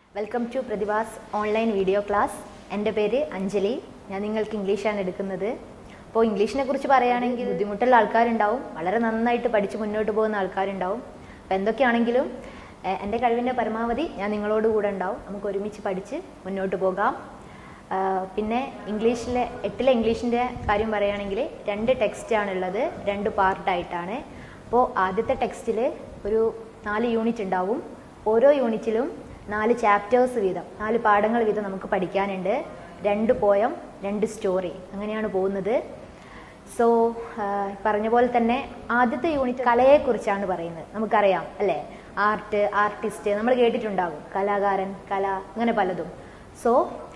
Welcome to Prathibhas online video class എൻ്റെ പേര് അഞ്ജലി ഞാൻ നിങ്ങൾക്ക് ഇംഗ്ലീഷാണ് എടുക്കുന്നത് അപ്പോൾ ഇംഗ്ലീഷിനെ കുറിച്ച് പറയുകയാണെങ്കിൽ ബുദ്ധിമുട്ടുള്ള ആൾക്കാരുണ്ടാവും വളരെ നന്നായിട്ട് പഠിച്ച് മുന്നോട്ട് പോകുന്ന ആൾക്കാരുണ്ടാവും അപ്പോൾ എന്തൊക്കെയാണെങ്കിലും എ- എൻ്റെ കഴിവിൻ്റെ പരമാവധി ഞാൻ നിങ്ങളോട് കൂടെ ഉണ്ടാവും നമുക്ക് ഒരുമിച്ച് പഠിച്ച് മുന്നോട്ട് പോകാം ആ, പിന്നെ ഇംഗ്ലീഷിലെ എട്ടിലെ ഇംഗ്ലീഷിൻ്റെ കാര്യം പറയുകയാണെങ്കിൽ രണ്ട് ടെക്സ്റ്റാണുള്ളത് രണ്ട് പാർട്ടായിട്ടാണ് അപ്പോൾ ആദ്യത്തെ ടെക്സ്റ്റിൽ ഒരു നാല് യൂണിറ്റ് ഉണ്ടാവും ഓരോ യൂണിറ്റിലും നാല് ചാപ്റ്റേഴ്സ് വീതം നാല് പാഠങ്ങൾ വീതം നമുക്ക് പഠിക്കാനുണ്ട് രണ്ട് പോയം രണ്ട് സ്റ്റോറി അങ്ങനെയാണ് പോകുന്നത് സോ പറഞ്ഞ പോലെ തന്നെ ആദ്യത്തെ യൂണിറ്റ് കലയെക്കുറിച്ചാണ് പറയുന്നത് നമുക്കറിയാം അല്ലേ ആർട്ട് ആർട്ടിസ്റ്റ് നമ്മൾ കേട്ടിട്ടുണ്ടാകും കലാകാരൻ കല അങ്ങനെ പലതും സോ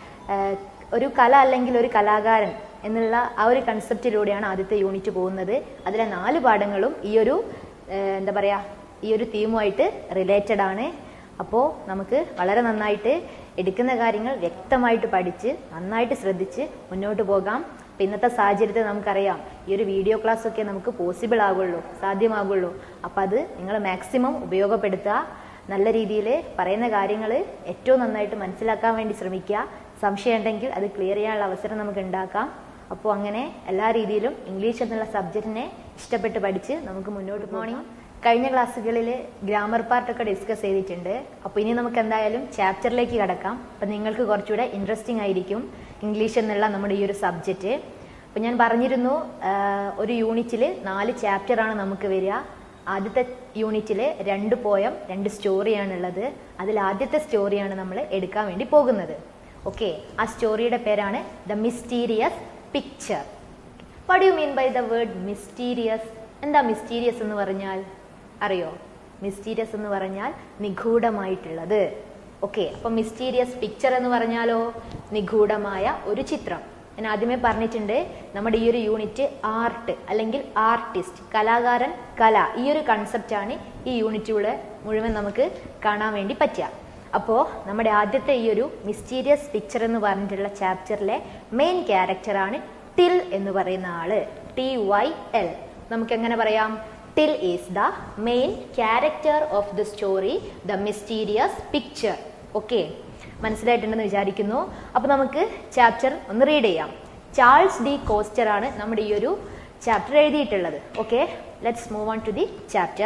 ഒരു കല അല്ലെങ്കിൽ ഒരു കലാകാരൻ എന്നുള്ള ആ ഒരു കൺസെപ്റ്റിലൂടെയാണ് ആദ്യത്തെ യൂണിറ്റ് പോകുന്നത് അതിലെ നാല് പാഠങ്ങളും ഈ ഒരു ഏഹ്, എന്താ പറയുക ഈ ഒരു തീമുമായിട്ട് റിലേറ്റഡ് ആണ് അപ്പോൾ നമുക്ക് വളരെ നന്നായിട്ട് എടുക്കുന്ന കാര്യങ്ങൾ വ്യക്തമായിട്ട് പഠിച്ച് നന്നായിട്ട് ശ്രദ്ധിച്ച് മുന്നോട്ട് പോകാം അപ്പം ഇന്നത്തെ സാഹചര്യത്തിൽ നമുക്കറിയാം ഈ ഒരു വീഡിയോ ക്ലാസ് ഒക്കെ നമുക്ക് പോസിബിൾ ആകുള്ളൂ സാധ്യമാകുള്ളൂ അപ്പം അത് നിങ്ങൾ മാക്സിമം ഉപയോഗപ്പെടുത്തുക നല്ല രീതിയിൽ പറയുന്ന കാര്യങ്ങൾ ഏറ്റവും നന്നായിട്ട് മനസ്സിലാക്കാൻ വേണ്ടി ശ്രമിക്കുക സംശയം ഉണ്ടെങ്കിൽ അത് ക്ലിയർ ചെയ്യാനുള്ള അവസരം നമുക്ക് ഉണ്ടാക്കാം അപ്പോൾ അങ്ങനെ എല്ലാ രീതിയിലും ഇംഗ്ലീഷ് എന്നുള്ള സബ്ജക്റ്റിനെ ഇഷ്ടപ്പെട്ട് പഠിച്ച് നമുക്ക് മുന്നോട്ട് മോർണിംഗ് കഴിഞ്ഞ ക്ലാസ്സുകളിൽ ഗ്രാമർ പാർട്ടൊക്കെ ഡിസ്കസ് ചെയ്തിട്ടുണ്ട് അപ്പോൾ ഇനി നമുക്ക് എന്തായാലും ചാപ്റ്ററിലേക്ക് കടക്കാം അപ്പം നിങ്ങൾക്ക് കുറച്ചുകൂടെ ഇൻട്രസ്റ്റിംഗ് ആയിരിക്കും ഇംഗ്ലീഷ് എന്നുള്ള നമ്മുടെ ഈ ഒരു സബ്ജക്റ്റ് അപ്പം ഞാൻ പറഞ്ഞിരുന്നു ആഹ്, ഒരു യൂണിറ്റിൽ നാല് ചാപ്റ്ററാണ് നമുക്ക് വരിക ആദ്യത്തെ യൂണിറ്റിൽ രണ്ട് പോയം രണ്ട് സ്റ്റോറിയാണുള്ളത് അതിൽ ആദ്യത്തെ സ്റ്റോറിയാണ് നമ്മൾ എടുക്കാൻ വേണ്ടി പോകുന്നത് ഓക്കെ ആ സ്റ്റോറിയുടെ പേരാണ് the mysterious picture what you mean by the word mysterious എന്താ മിസ്റ്റീരിയസ് എന്ന് പറഞ്ഞാൽ അറിയോ മിസ്റ്റീരിയസ് എന്ന് പറഞ്ഞാൽ നിഗൂഢമായിട്ടുള്ളത് ഓക്കെ അപ്പൊ മിസ്റ്റീരിയസ് പിക്ചർ എന്ന് പറഞ്ഞാലോ നിഗൂഢമായ ഒരു ചിത്രം ഞാൻ ആദ്യമേ പറഞ്ഞിട്ടുണ്ട് നമ്മുടെ ഈ ഒരു യൂണിറ്റ് ആർട്ട് അല്ലെങ്കിൽ ആർട്ടിസ്റ്റ് കലാകാരൻ കല ഈ ഒരു കൺസെപ്റ്റാണ് ഈ യൂണിറ്റിലൂടെ മുഴുവൻ നമുക്ക് കാണാൻ വേണ്ടി പറ്റുക അപ്പോൾ നമ്മുടെ ആദ്യത്തെ ഈ ഒരു മിസ്റ്റീരിയസ് പിക്ചർ എന്ന് പറഞ്ഞിട്ടുള്ള ചാപ്റ്ററിലെ മെയിൻ ക്യാരക്ടറാണ് ടിൽ എന്ന് പറയുന്ന ആള് ടി വൈ എൽ നമുക്ക് എങ്ങനെ പറയാം Till is the main character of the story the mysterious picture okay മനസ്സിലായിട്ടുണ്ടെന്ന് വിചാരിക്കുന്നു അപ്പോൾ നമുക്ക് ചാപ്റ്റർ ഒന്ന് റീഡ് ചെയ്യാം ചാൾസ് ഡി കോസ്റ്റർ ആണ് നമ്മുടെ ഈ ഒരു ചാപ്റ്റർ എഴുതിയിട്ടുള്ളത് okay let's move on to the chapter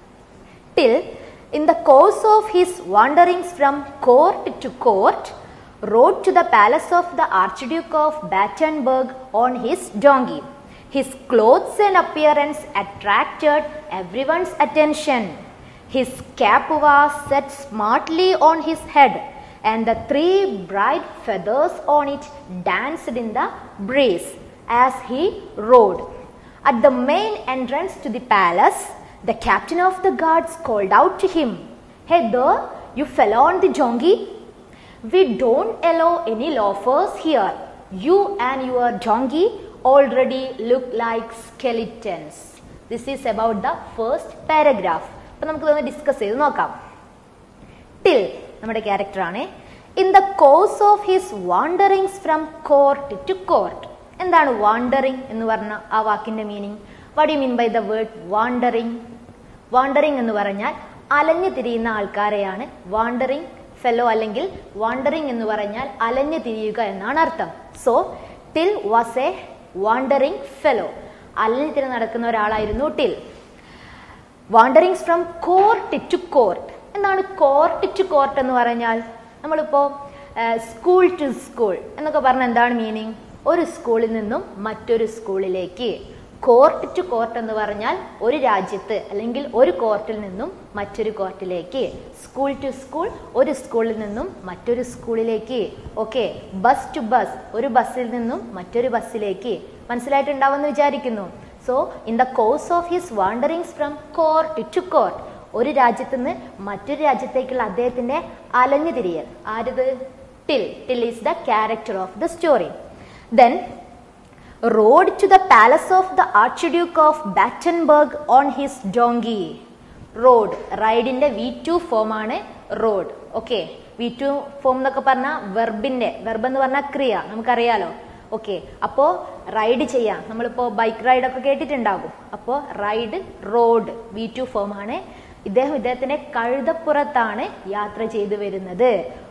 till in the course of his wanderings from court to court rode to the palace of the archduke of battenberg on his donkey his clothes and appearance attracted everyone's attention his cap was set smartly on his head and the three bright feathers on it danced in the breeze as he rode at the main entrance to the palace, the captain of the guards called out to him, Hey there, you fellow on the donkey. We don't allow any loafers here. You and your donkey already look like skeletons. This is about the first paragraph. അപ്പൊ നമുക്കിതൊന്ന് discuss ചെയ്ത് നോക്കാം Till നമ്മുടെ ക്യാരക്ടറാണ് in the course of his wanderings from court to court എന്താണ് wandering എന്ന് പറഞ്ഞ ആ വാക്കിന്റെ meaning what you mean by the word wandering wandering എന്ന് പറഞ്ഞാൽ അലഞ്ഞു തിരിയുന്ന ആൾക്കാരെയാണ് വാണ്ടറിങ് ഫെലോ അല്ലെങ്കിൽ വാണ്ടറിങ് എന്ന് പറഞ്ഞാൽ അലഞ്ഞു തിരിയുക എന്നാണ് അർത്ഥം so Till was a wandering fellow അലഞ്ഞു തിരി നടക്കുന്ന ഒരാളായിരുന്നു Till wanderings from court to court എന്താണ് കോർട്ട് ടു കോർട്ട് എന്ന് പറഞ്ഞാൽ നമ്മളിപ്പോൾ സ്കൂൾ ടു സ്കൂൾ എന്നൊക്കെ പറഞ്ഞാൽ എന്താണ് മീനിങ് ഒരു സ്കൂളിൽ നിന്നും മറ്റൊരു സ്കൂളിലേക്ക് കോർട്ട് ടു കോർട്ട് എന്ന് പറഞ്ഞാൽ ഒരു രാജ്യത്ത് അല്ലെങ്കിൽ ഒരു കോർട്ടിൽ നിന്നും മറ്റൊരു കോർട്ടിലേക്ക് സ്കൂൾ ടു സ്കൂൾ ഒരു സ്കൂളിൽ നിന്നും മറ്റൊരു സ്കൂളിലേക്ക് ഓക്കെ ബസ് ടു ബസ് ഒരു ബസ്സിൽ നിന്നും മറ്റൊരു ബസ്സിലേക്ക് മനസ്സിലായിട്ടുണ്ടാവുമെന്ന് വിചാരിക്കുന്നു so in the course of his wanderings from court to court ഒരു രാജ്യത്ത് നിന്ന് മറ്റൊരു രാജ്യത്തേക്കുള്ള അദ്ദേഹത്തിന്റെ അലഞ്ഞു തിരിയൽ ആരത് Till Till is the character of the story then rode to the palace of the archduke of Battenberg on his donkey rode റൈഡിന്റെ വി ടു ഫോം ആണ് rode okay V two form എന്നൊക്കെ പറഞ്ഞാൽ വെർബിന്റെ വെർബ് എന്ന് പറഞ്ഞാൽ ക്രിയ നമുക്കറിയാലോ okay അപ്പോൾ ride ചെയ്യാം നമ്മളിപ്പോൾ ബൈക്ക് റൈഡൊക്കെ കേട്ടിട്ടുണ്ടാകും അപ്പോൾ ride rode V two form ആണ് ഇദ്ദേഹം ഇദ്ദേഹത്തിന്റെ കഴുതപ്പുറത്താണ് യാത്ര ചെയ്തു വരുന്നത്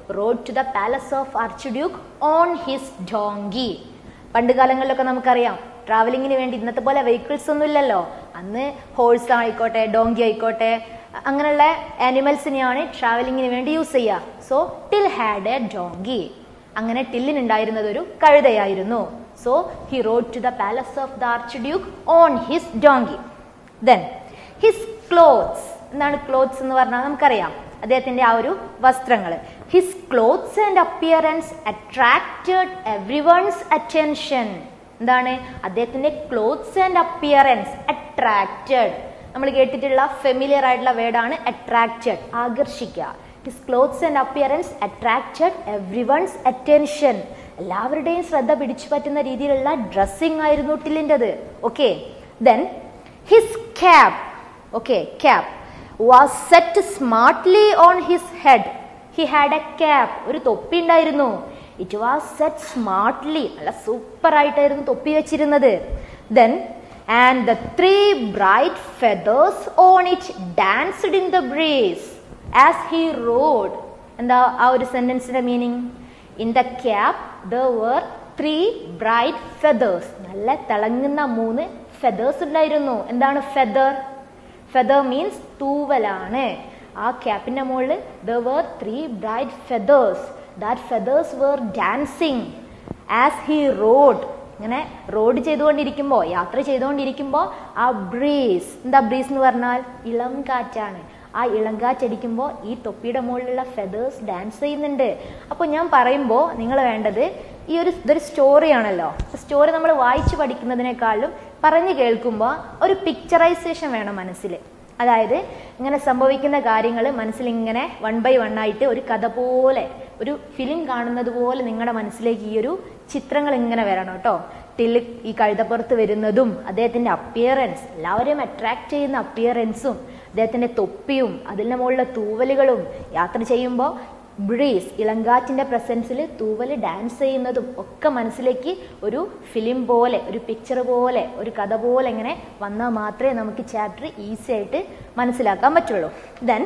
rode to the palace of archduke on his donkey പണ്ട് കാലങ്ങളിലൊക്കെ നമുക്കറിയാം ട്രാവലിങ്ങിന് വേണ്ടി ഇന്നത്തെ പോലെ വെഹിക്കിൾസ് ഒന്നും ഇല്ലല്ലോ അന്ന് ഹോഴ്സ് ആയിക്കോട്ടെ ഡോങ്കി ആയിക്കോട്ടെ അങ്ങനെയുള്ള ആനിമൽസിനെയാണ് ട്രാവലിങ്ങിന് വേണ്ടി യൂസ് ചെയ്യുക so Till had a donkey അങ്ങനെ ടില്ലിനുണ്ടായിരുന്നത് ഒരു കഴുതയായിരുന്നു so he rode to the palace of the archduke on his donkey then his clothes എന്താണ് ക്ലോത്ത്സ് എന്ന് പറഞ്ഞാൽ നമുക്കറിയാം അദ്ദേഹത്തിന്റെ ആ ഒരു വസ്ത്രങ്ങൾ his clothes and appearance attracted everyone's attention എന്താണ് അദ്ദേഹത്തിന്റെ ക്ലോത്ത്സ് ആൻഡ് അപ്പിയറൻസ് അട്രാക്റ്റഡ് നമ്മൾ കേട്ടിട്ടുള്ള ഫെമിലിയർ ആയിട്ടുള്ള വേർഡാണ് അട്രാക്റ്റഡ് ആകർഷിക്കുക his clothes and appearance attracted everyone's attention എല്ലാവരുടെയും ശ്രദ്ധ പിടിച്ചു പറ്റുന്ന രീതിയിലുള്ള ഡ്രസ്സിംഗ് ആയിരുന്നു ടില്ലിൻ്റെത് okay then his cap okay cap was set smartly on his head he had a cap ഒരു തൊപ്പി ഉണ്ടായിരുന്നു ഇറ്റ് വാസ് സെറ്റ് സ്മാർട്ട്ലി നല്ല സൂപ്പർ ആയിട്ടായിരുന്നു തൊപ്പി വെച്ചിരുന്നത് then and the three bright feathers on it danced in the breeze as he rode എന്താ ആ ഒരു സെന്റൻസിന്റെ meaning in the cap the were three bright feathers നല്ല തിളങ്ങുന്ന മൂന്ന് ഫെദേഴ്സ് ഉണ്ടായിരുന്നു എന്താണ് ഫെദർ ഫെദർ മീൻസ് തൂവലാണ് ആ ക്യാപ്പിന്റെ മുകളിൽ the were three bright feathers that feathers were dancing as he rode ഇങ്ങനെ റോഡ് ചെയ്തുകൊണ്ടിരിക്കുമ്പോൾ യാത്ര ചെയ്തുകൊണ്ടിരിക്കുമ്പോൾ ആ ബ്രീസ് എന്താ ബ്രീസ് എന്ന് പറഞ്ഞാൽ ഇളം കാറ്റാണ് ആ ഇളം കാറ്റടിക്കുമ്പോൾ ഈ തൊപ്പിയുടെ മുകളിലുള്ള ഫെദേഴ്സ് ഡാൻസ് ചെയ്യുന്നുണ്ട് അപ്പോൾ ഞാൻ പറയുമ്പോൾ നിങ്ങൾ വേണ്ടത് ഈ ഒരു ഇതൊരു സ്റ്റോറിയാണല്ലോ സ്റ്റോറി നമ്മൾ വായിച്ച് പഠിക്കുന്നതിനേക്കാളും പറഞ്ഞു കേൾക്കുമ്പോൾ ഒരു പിക്ചറൈസേഷൻ വേണം മനസ്സിൽ അതായത് ഇങ്ങനെ സംഭവിക്കുന്ന കാര്യങ്ങൾ മനസ്സിൽ ഇങ്ങനെ വൺ ബൈ വൺ ആയിട്ട് ഒരു കഥ പോലെ ഒരു ഫിലിം കാണുന്നത് പോലെ നിങ്ങളുടെ മനസ്സിലേക്ക് ഈ ഒരു ചിത്രങ്ങൾ ഇങ്ങനെ വരണം കേട്ടോ ടില്ല് ഈ കഴുതപ്പുറത്ത് വരുന്നതും അദ്ദേഹത്തിന്റെ അപ്പിയറൻസ് എല്ലാവരെയും അട്രാക്ട് ചെയ്യുന്ന അപ്പിയറൻസും അദ്ദേഹത്തിന്റെ തൊപ്പിയും അതിൻ്റെ മുകളിലെ തൂവലുകളും യാത്ര ചെയ്യുമ്പോൾ ബ്രീസ് ഇളങ്കാറ്റിന്റെ പ്രസൻസിൽ തൂവൽ ഡാൻസ് ചെയ്യുന്നതും ഒക്കെ മനസ്സിലേക്ക് ഒരു ഫിലിം പോലെ ഒരു പിക്ചർ പോലെ ഒരു കഥ പോലെ ഇങ്ങനെ വന്നാൽ മാത്രമേ നമുക്ക് ചാപ്റ്റർ ഈസി ആയിട്ട് മനസ്സിലാക്കാൻ പറ്റുള്ളൂ then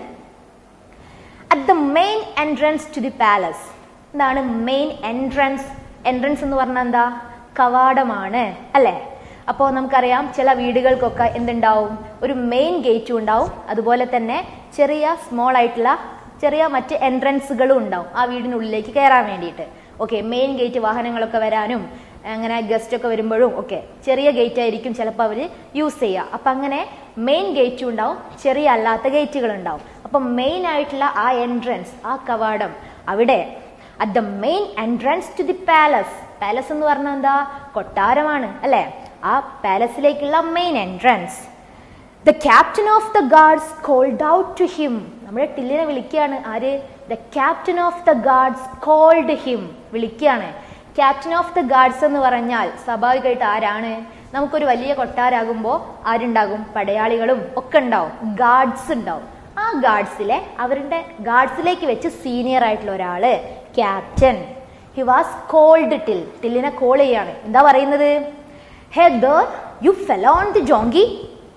at the main entrance to the palace എന്താണ് മെയിൻ എൻട്രൻസ് എൻട്രൻസ് എന്ന് പറഞ്ഞാൽ എന്താ കവാടമാണ് അല്ലേ അപ്പോൾ നമുക്കറിയാം ചില വീടുകൾക്കൊക്കെ എന്തുണ്ടാവും ഒരു മെയിൻ ഗേറ്റും ഉണ്ടാവും അതുപോലെ തന്നെ ചെറിയ സ്മോൾ ആയിട്ടുള്ള ചെറിയ മറ്റ് എൻട്രൻസുകളും ഉണ്ടാവും ആ വീടിനുള്ളിലേക്ക് കയറാൻ വേണ്ടിയിട്ട് ഓക്കെ മെയിൻ ഗേറ്റ് വാഹനങ്ങളൊക്കെ വരാനും അങ്ങനെ ഗസ്റ്റ് ഒക്കെ വരുമ്പോഴും ഒക്കെ ചെറിയ ഗേറ്റ് ആയിരിക്കും ചിലപ്പോൾ അവർ യൂസ് ചെയ്യുക അപ്പം അങ്ങനെ മെയിൻ ഗേറ്റും ഉണ്ടാവും ചെറിയ അല്ലാത്ത ഗേറ്റുകൾ ഉണ്ടാവും അപ്പം മെയിൻ ആയിട്ടുള്ള ആ എൻട്രൻസ് ആ കവാടം അവിടെ at the main entrance to the palace palace എന്ന് പറഞ്ഞാൽ എന്താ കൊട്ടാരമാണ് അല്ലെ ആ പാലസിലേക്കുള്ള main entrance the captain of the guards called out to him നമ്മുടെ ടില്ലിനെ വിളിക്കുകയാണ് ആര് the captain of the guards called him വിളിക്കുകയാണ് ക്യാപ്റ്റൻ ഓഫ് ദ ഗാർഡ്സ് എന്ന് പറഞ്ഞാൽ സ്വാഭാവികമായിട്ട് ആരാണ് നമുക്കൊരു വലിയ കൊട്ടാരാകുമ്പോൾ ആരുണ്ടാകും പടയാളികളും ഒക്കെ ഉണ്ടാവും ഗാർഡ്സ് ഉണ്ടാവും ആ ഗാർഡ്സിലെ അവരുടെ ഗാർഡ്സിലേക്ക് വെച്ച് സീനിയർ ആയിട്ടുള്ള ഒരാള് captain he was called Till ടില്ലിനെ കോൾ ചെയ്യാണ് എന്താ പറയുന്നത് hey there you fellow on the donkey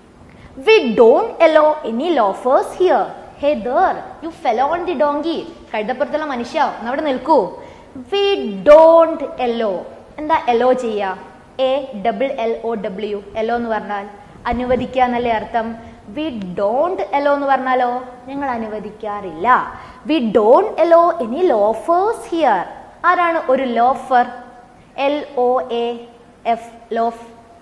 we don't allow any loafers here hey there you fellow on the donkey കഴുതപ്പുറത്തുള്ള മനുഷ്യ ഒന്ന് അവിടെ നിൽക്കൂ വി ഡോണ്ട് എല്ലോ എന്താ എലോ ചെയ്യുക A double L O W allow എന്ന് പറഞ്ഞാൽ അനുവദിക്കുക എന്നല്ലേ അർത്ഥം വി ഡോണ്ട് എലോ എന്ന് പറഞ്ഞാലോ ഞങ്ങൾ അനുവദിക്കാറില്ല we don't allow any loafers here ആരാണ് ഒരു loafer L O A F loaf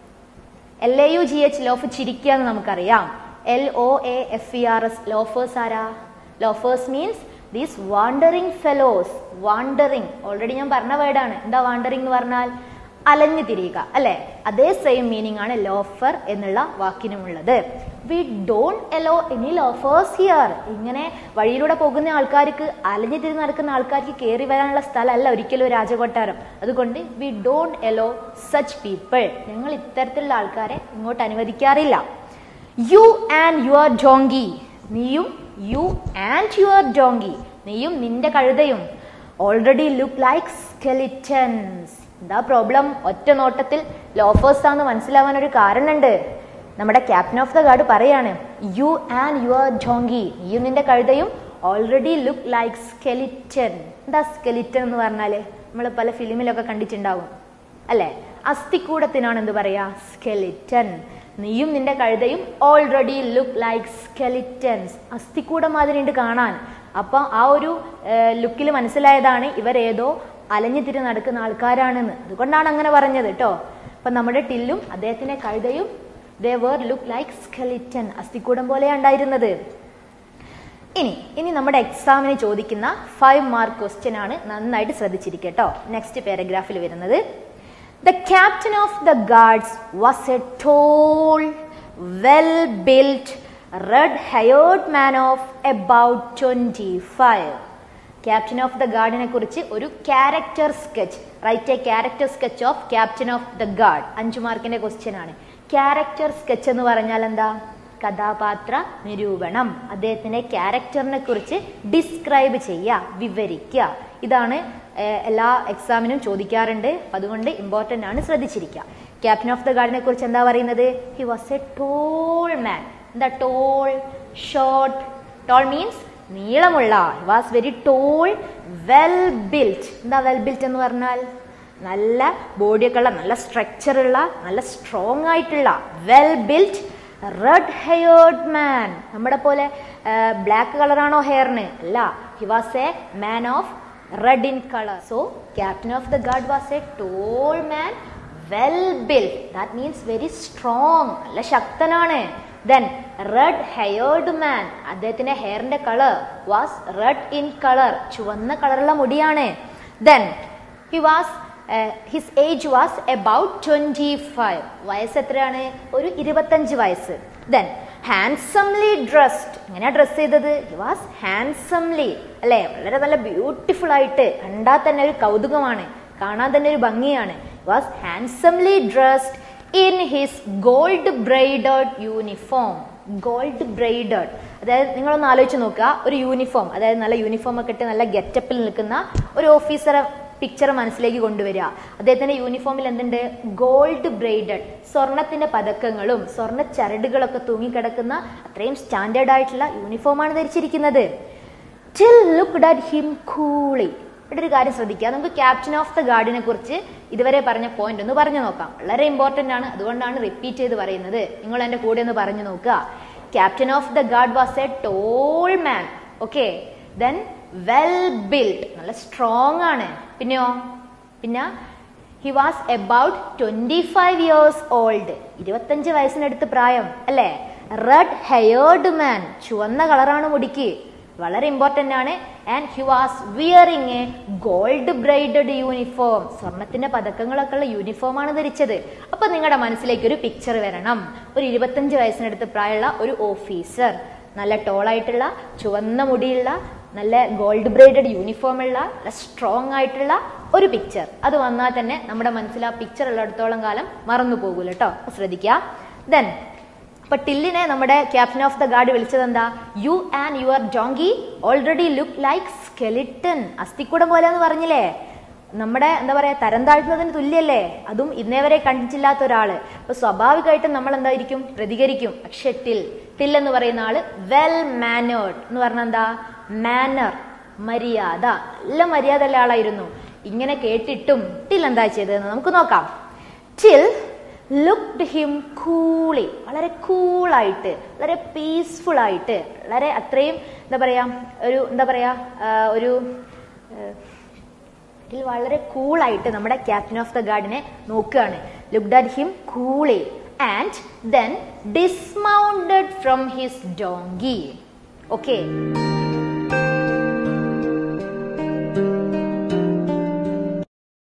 L A U G H laugh ചിരിക്കുക എന്ന് നമുക്കറിയാം L O A F E R S loafers ആരാ loafers means these wandering fellows wandering already ഞാൻ പറഞ്ഞ വേർഡാണ് എന്താ വാണ്ടറിങ് എന്ന് പറഞ്ഞാൽ അലഞ്ഞു തിരിയുക അല്ലെ അതേ സെയിം മീനിങ് ആണ് ലോഫർ എന്നുള്ള വാക്കിനുമുള്ളത് we don't allow any loafers here ഇങ്ങനെ വഴിയിലൂടെ പോകുന്ന ആൾക്കാർക്ക് അലഞ്ഞു തിരിഞ്ഞ് നടക്കുന്ന ആൾക്കാർക്ക് കയറി വരാനുള്ള സ്ഥലമല്ല ഒരിക്കലും രാജകൊട്ടാരം അതുകൊണ്ട് we don't allow such people ഞങ്ങൾ ഇത്തരത്തിലുള്ള ആൾക്കാരെ ഇങ്ങോട്ട് അനുവദിക്കാറില്ല യു ആൻഡ് യുവർ ഡോങ്കി നീയും യു ആൻഡ് യുവർ ഡോങ്കി നീയും നിന്റെ കഴുതയും ഓൾറെഡി ലുക്ക് ലൈക്ക് സ്കെലിറ്റൻസ് എന്താ പ്രോബ്ലം ഒറ്റ നോട്ടത്തിൽ ലോഫേഴ്സ് ആണെന്ന് മനസ്സിലാവാൻ ഒരു കാരണമുണ്ട് നമ്മുടെ ക്യാപ്റ്റൻ ഓഫ് ദ ഗാർഡ് പറയാണ് യു ആൻഡ് യുവർ ഡോങ്കി നീയും നിന്റെ കഴുതയും ഓൾറെഡി ലുക്ക് ലൈക്ക് സ്കെലിറ്റൻ എന്താ സ്കെലിറ്റൻ എന്ന് പറഞ്ഞാല് നമ്മൾ പല ഫിലിമിലൊക്കെ കണ്ടിട്ടുണ്ടാവും അല്ലെ അസ്ഥിക്കൂടത്തിനാണ് എന്ത് പറയാ സ്കെലിറ്റൻ നീയും നിന്റെ കഴുതയും ഓൾറെഡി ലുക്ക് ലൈക്ക് സ്കെലിറ്റൻസ് അസ്ഥിക്കൂടം മാതിരി ഉണ്ട് കാണാൻ അപ്പൊ ആ ഒരു ലുക്കിൽ മനസ്സിലായതാണ് ഇവരേതോ അലഞ്ഞു തിരി നടക്കുന്ന ആൾക്കാരാണെന്ന് അതുകൊണ്ടാണ് അങ്ങനെ പറഞ്ഞത് കേട്ടോ അപ്പൊ നമ്മുടെ ടില്ലും അദ്ദേഹത്തിന്റെ കഴുതയും they were look like skeleton അസ്ഥിക്കൂടം പോലെയാണ് ഉണ്ടായിരുന്നത് ഇനി ഇനി നമ്മുടെ എക്സാമിന് ചോദിക്കുന്ന ഫൈവ് മാർക്ക് ക്വസ്റ്റ്യൻ ആണ് നന്നായിട്ട് ശ്രദ്ധിച്ചിരിക്കട്ടോ നെക്സ്റ്റ് പാരഗ്രാഫിൽ വരുന്നത് the captain of the guards was a tall well built red haired man of about twenty five captain of the ഗാർഡിനെ കുറിച്ച് ഒരു character sketch right a character sketch of captain of the guard അഞ്ചു മാർക്കിന്റെ question ആണ് character sketch എന്ന് പറഞ്ഞാൽ എന്താ കഥാപാത്ര നിരൂപണം അദ്ദേഹത്തിന്റെ ക്യാരക്ടറിനെ കുറിച്ച് ഡിസ്ക്രൈബ് ചെയ്യുക വിവരിക്കുക ഇതാണ് ഏഹ്, എല്ലാ എക്സാമിനും ചോദിക്കാറുണ്ട് അപ്പൊ അതുകൊണ്ട് ഇമ്പോർട്ടന്റ് ആണ് ശ്രദ്ധിച്ചിരിക്കുക ക്യാപ്റ്റൻ ഓഫ് ദ ഗാർഡിനെ കുറിച്ച് എന്താ പറയുന്നത് he was a tall man എന്താ ടോൾ ഷോർട്ട് ടോൾ മീൻസ് നീളമുള്ള he was very tall well built എന്താ വെൽ ബിൽറ്റ് എന്ന് പറഞ്ഞാൽ നല്ല ബോഡിയൊക്കെ ഉള്ള നല്ല സ്ട്രക്ചർ ഉള്ള നല്ല സ്ട്രോങ് ആയിട്ടുള്ള well built red haired man നമ്മുടെ പോലെ ബ്ലാക്ക് കളറാണോ ഹെയറിന് അല്ല he was a man of red in colour so captain of the guard was a tall man well build that means very strong നല്ല ശക്തനാണ് ദെൻ റെഡ് ഹെയർഡ് മാൻ അദ്ദേഹത്തിന്റെ ഹെയറിന്റെ colour was red in colour ചുവന്ന കളറുള്ള മുടിയാണ് then he was his age was about twenty five വയസ്സ് എത്രയാണ് ഒരു ഇരുപത്തഞ്ച് വയസ്സ് ദെൻ ഹാൻസംലി ഡ്രസ്ഡ് എങ്ങനെയാ ഡ്രസ് ചെയ്തത് ഹി വാസ് ഹാൻസംലി അല്ലെ വളരെ നല്ല ബ്യൂട്ടിഫുൾ ആയിട്ട് കണ്ടാൽ തന്നെ ഒരു കൗതുകമാണ് കാണാൻ തന്നെ ഒരു ഭംഗിയാണ് was handsomely dressed in his gold braided uniform gold braided അതായത് നിങ്ങളൊന്ന് ആലോചിച്ച് നോക്കുക ഒരു യൂണിഫോം അതായത് നല്ല യൂണിഫോം ഒക്കെ ഇട്ട് നല്ല ഗെറ്റപ്പിൽ നിൽക്കുന്ന ഒരു ഓഫീസറെ പിക്ചർ മനസ്സിലേക്ക് കൊണ്ടുവരിക അദ്ദേഹത്തിന്റെ യൂണിഫോമിൽ എന്തുണ്ട് ഗോൾഡ് ബ്രൈഡഡ് സ്വർണത്തിന്റെ പതക്കങ്ങളും സ്വർണ്ണ ചരടുകളൊക്കെ തൂങ്ങിക്കിടക്കുന്ന അത്രയും സ്റ്റാൻഡേർഡ് ആയിട്ടുള്ള യൂണിഫോമാണ് ധരിച്ചിരിക്കുന്നത് Till looked at him coolly ഇവിടെ ഒരു കാര്യം ശ്രദ്ധിക്കുക നമുക്ക് ക്യാപ്റ്റൻ ഓഫ് ദ ഗാർഡിനെ കുറിച്ച് ഇതുവരെ പറഞ്ഞ പോയിന്റ് ഒന്ന് പറഞ്ഞു നോക്കാം വളരെ ഇമ്പോർട്ടന്റ് ആണ് അതുകൊണ്ടാണ് റിപ്പീറ്റ് ചെയ്ത് പറയുന്നത് നിങ്ങൾ എന്റെ കൂടെ ഒന്ന് പറഞ്ഞു നോക്കുക captain of the guard was a tall man okay then well build നല്ല സ്ട്രോങ് ആണ് പിന്നെയോ പിന്നെ he was about twenty five years old ഇരുപത്തഞ്ച് വയസ്സിനടുത്ത് പ്രായം അല്ലേ റെഡ് ഹെയർഡ് മാൻ ചുവന്ന കളറാണ് മുടിക്ക് വളരെ ഇമ്പോർട്ടന്റ് ആണ് and he was wearing a gold braided uniform സ്വർണത്തിന്റെ പതക്കങ്ങളൊക്കെ ഉള്ള യൂണിഫോം ആണ് ധരിച്ചത് അപ്പൊ നിങ്ങളുടെ മനസ്സിലേക്ക് ഒരു പിക്ചർ വരണം ഒരു ഇരുപത്തഞ്ച് വയസ്സിനടുത്ത് പ്രായമുള്ള ഒരു ഓഫീസർ നല്ല ടോളായിട്ടുള്ള ചുവന്ന മുടിയുള്ള നല്ല ഗോൾഡ് ബ്രൈഡഡ് യൂണിഫോം ഉള്ള നല്ല സ്ട്രോങ് ആയിട്ടുള്ള ഒരു പിക്ചർ അത് വന്നാൽ തന്നെ നമ്മുടെ മനസ്സിൽ ആ പിക്ചർ ഉള്ളിടത്തോളം കാലം മറന്നു പോകൂല കേട്ടോ ശ്രദ്ധിക്കുക ദെൻ അപ്പൊ ടില്ലിനെ നമ്മുടെ ക്യാപ്റ്റൻ ഓഫ് ദ ഗാർഡ് വിളിച്ചത് എന്താ you and your donkey already look like skeleton അസ്ഥിക്കൂടം പോലെ എന്ന് പറഞ്ഞില്ലേ നമ്മുടെ എന്താ പറയാ തരം താഴ്ത്തുന്നതിന് തുല്യല്ലേ അതും ഇന്നേ വരെ കണ്ടിട്ടില്ലാത്ത ഒരാള് അപ്പൊ സ്വാഭാവികമായിട്ടും നമ്മൾ എന്തായിരിക്കും പ്രതികരിക്കും പക്ഷെ ടിൽ ടിൽ എന്ന് പറയുന്ന ആള് വെൽ മാനേർഡ് എന്ന് പറഞ്ഞാൽ എന്താ മാനർ മര്യാദ നല്ല മര്യാദ ഉള്ള ആളായിരുന്നു ഇങ്ങനെ കേട്ടിട്ടും ടിൽ എന്താ ചെയ്തതെന്ന് നമുക്ക് നോക്കാം ടിൽ ലുക്ഡ് ഹിം കൂളി വളരെ കൂളായിട്ട് വളരെ പീസ്ഫുൾ ആയിട്ട് വളരെ അത്രയും എന്താ പറയാ ഒരു എന്താ പറയാ ആ, ഒരു ഇതിൽ വളരെ കൂളായിട്ട് നമ്മുടെ ക്യാപ്റ്റൻ ഓഫ് ദ ഗാർഡിനെ നോക്കുകയാണ് looked at him coolly and then dismounted from his donkey okay